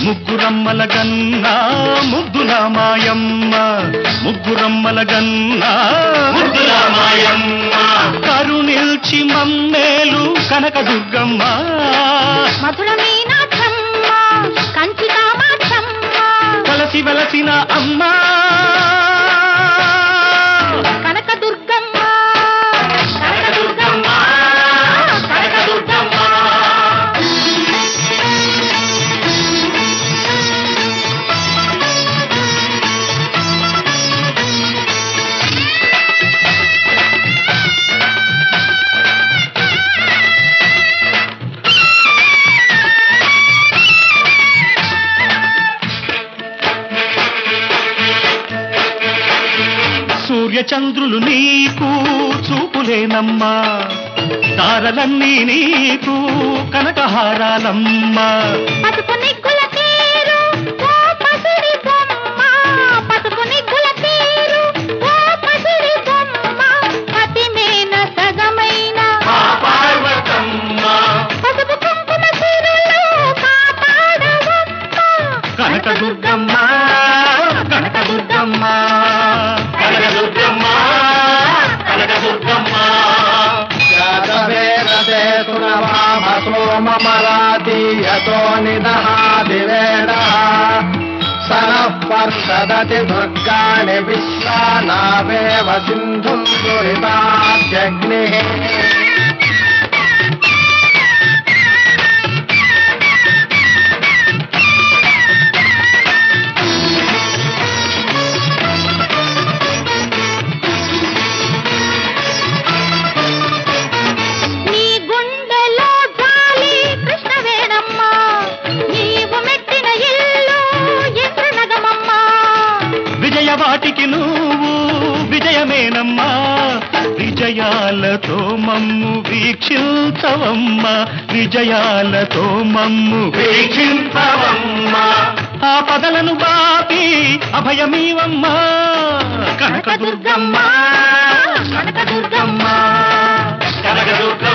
ముగ్గురమ్మల గన్నా ముద్దుల మాయమ్మ ముగ్గురమ్మల గన్నా ముద్దుల మాయమ్మ కరుణిల్చి మమ్మేలు కనకదుర్గమ్మ మధుర మీనాక్షమ్మ కంచి కామాక్షమ్మ కలసి వెలసిన అమ్మా కనకదుర్గమ్మ కనకదుర్గమ్మ కనకదుర్గమ్మ సూర్యచంద్రులు నీకు చూపులేనమ్మా తారలన్నీ నీకు కనకహారాలమ్మా పసుపు నిగ్గుల తీరు ఓ పసిడి బొమ్మ పసుపు నిగ్గుల తీరు ఓ పసిడి బొమ్మ పతిమేన సగమైన పసుపు కుంకుమ సిరులు కాపాడవమ్మ కనకదుర్గమ్మ కనకదుర్గమ్మ కనకదుర్గమ్మ కనకదుర్గమ్మ శాతవేదతే సురవామసోమమరాతి యతో నిదహాదివేదः సనః పర్షదతి దుర్గాణి విశ్వానావేవ సింధుం దురితాద్యగ్నిः నీ గుండెలో జాలి కృష్ణవేణమ్మ నీవు మెట్టిన ఇల్లు ఇంద్రనగమమ్మ విజయవాటికి నువ్వు విజయమేనమ్మా విజయాలతో మమ్ము వీక్షించవమ్మా విజయాలతో మమ్ము వీక్షించవమ్మా ఆ పదలను బాపి అభయమీవమ్మా కనకదుర్గమ్మ కనకదుర్గమ్మ కనకదుర్గమ్మ